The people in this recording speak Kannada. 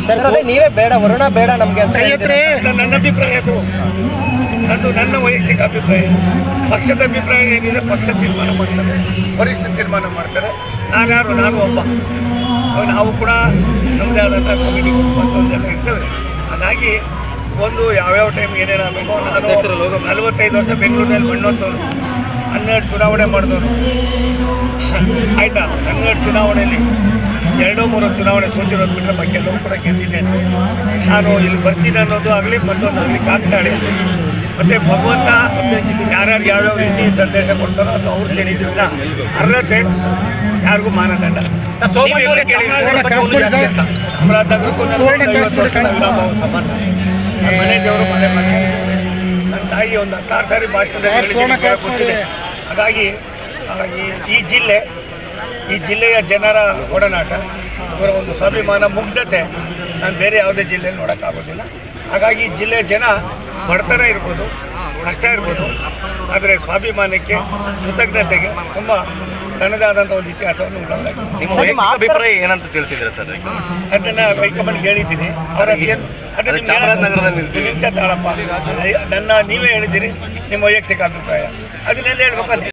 ಸರ್ ಅದೇ ನೀವೇ ಬೇಡ ವರುಣ ಬೇಡ ನಮ್ಗೆ ಅಂತ ಹೇಳಿದ್ದೀರಾ. ನನ್ನ ನನ್ನ ಅಭಿಪ್ರಾಯ ಅದು ನಂದು ನನ್ನ ವೈಯಕ್ತಿಕ ಅಭಿಪ್ರಾಯ ಪಕ್ಷದ ಅಭಿಪ್ರಾಯ ಏನಿದೆ ಪಕ್ಷ ತೀರ್ಮಾನ ಮಾಡ್ತಾರೆ ವರಿಷ್ಠ ತೀರ್ಮಾನ ಮಾಡ್ತಾರೆ ನಾನು ಯಾರು ನಾನು ಒಬ್ಬ ಅವಾಗ ನಾವು ಕೂಡ ನಮ್ಮದೇ ಆದಂಥ ಕಮಿಟಿ ಮತ್ತೊಂದೆಲ್ಲ ಇರ್ತೇವೆ ಹಾಗಾಗಿ ಒಂದು ಯಾವ್ಯಾವ ಟೈಮ್ ಏನೇನಾಗಬೇಕು ನಾನು ನಲವತ್ತೈದು ವರ್ಷ ಬೆಂಗಳೂರಿನಲ್ಲಿ ಮಣ್ಣೊತ್ತವನು ಹನ್ನೆರಡು ಚುನಾವಣೆ ಮಾಡಿದವನು ಆಯ್ತಾ ಹನ್ನೆರಡು ಚುನಾವಣೆಯಲ್ಲಿ ಎರಡೋ ಮೂರು ಚುನಾವಣೆ ಸೋತಿರೋದು ಬಿಟ್ಟರೆ ಬಾಕಿ ಎಲ್ಲವೂ ಕೂಡ ಗೆದ್ದಿದ್ದೇನೆ ನಾನು ಇಲ್ಲಿ ಬರ್ತೀನಿ ಅನ್ನೋದು ಆಗಲಿ ಮತ್ತೊಂದು ಆಗಲಿ ಕಾಗ್ತಾಳೆ ಮತ್ತು ಭಗವಂತ ಯಾರ್ಯಾರು ಯಾವ್ಯಾವ ರೀತಿ ಸಂದೇಶ ಕೊಡ್ತಾರೋ ಅದು ಅವ್ರು ಸೇರಿದ್ರಿಂದ ಅರ್ಹತೆ ಯಾರಿಗೂ ಮಾನದಂಡ ನೀವೆಲ್ಲ ಕೇಳಿ, ಸುವರ್ಣ ಜಾಸ್ತಿ ಅಂತ. ಅಮರಾವತಿಗೂ ಒಂದು ಐವತ್ತು ವರ್ಷ ನಾವು ಸಮಾನ ನನ್ನ ಮನೆ ದೇವರು ಮನೆ ಮನೆ ನನ್ನ ತಾಯಿ ಒಂದು ಹತ್ತಾರು ಸಾರಿ ಭಾಷಣದಲ್ಲಿ ಹೇಳಿದ್ದೀನಿ, ಗೊತ್ತಿದೆ ಹಾಗಾಗಿ ಆ, ಈ- ಈ ಜಿಲ್ಲೆ ಈ ಜಿಲ್ಲೆಯ ಜನರ ಒಡನಾಟ ಇವರ ಒಂದು ಸ್ವಾಭಿಮಾನ ಮುಗ್ಧತೆ ನಾನು ಬೇರೆ ಯಾವುದೇ ಜಿಲ್ಲೆಯಲ್ಲಿ ನೋಡೋಕ್ಕಾಗೋದಿಲ್ಲ ಹಾಗಾಗಿ ಈ ಜಿಲ್ಲೆಯ ಜನ ಬಡತನ ಇರ್ಬೋದು ಕಷ್ಟ ಇರ್ಬೋದು ಆದರೆ ಸ್ವಾಭಿಮಾನಕ್ಕೆ ಕೃತಜ್ಞತೆಗೆ ತುಂಬ ತನ್ನದೇ ಆದಂಥ ಒಂದು ಇತಿಹಾಸವನ್ನು ಉಳ್ಳಾಗಿದೆ ನಿಮ್ಮ ವೈಯಕ್ತಿಕ ಅಭಿಪ್ರಾಯ ಏನಂತ ತಿಳಿಸಿದ್ರೆ ಸರ್ ಅದನ್ನ ಹೈಕಮಾಂಡ್ ಹೇಳಿದ್ದೀನಿ ಅವ್ರ ಏನು ಅದು ಚಾಮರಾಜನಗರದಲ್ಲಿ ಇರ್ತೀವಿ. ನಿಮಿಷ ತಾಳಪ್ಪ ನನ್ನ ನೀವೇ ಹೇಳಿದ್ದೀರಿ ನಿಮ್ಮ ವೈಯಕ್ತಿಕ ಅಭಿಪ್ರಾಯ ಅದನ್ನೆಲ್ಲ ಹೇಳ್ಬೇಕಂತ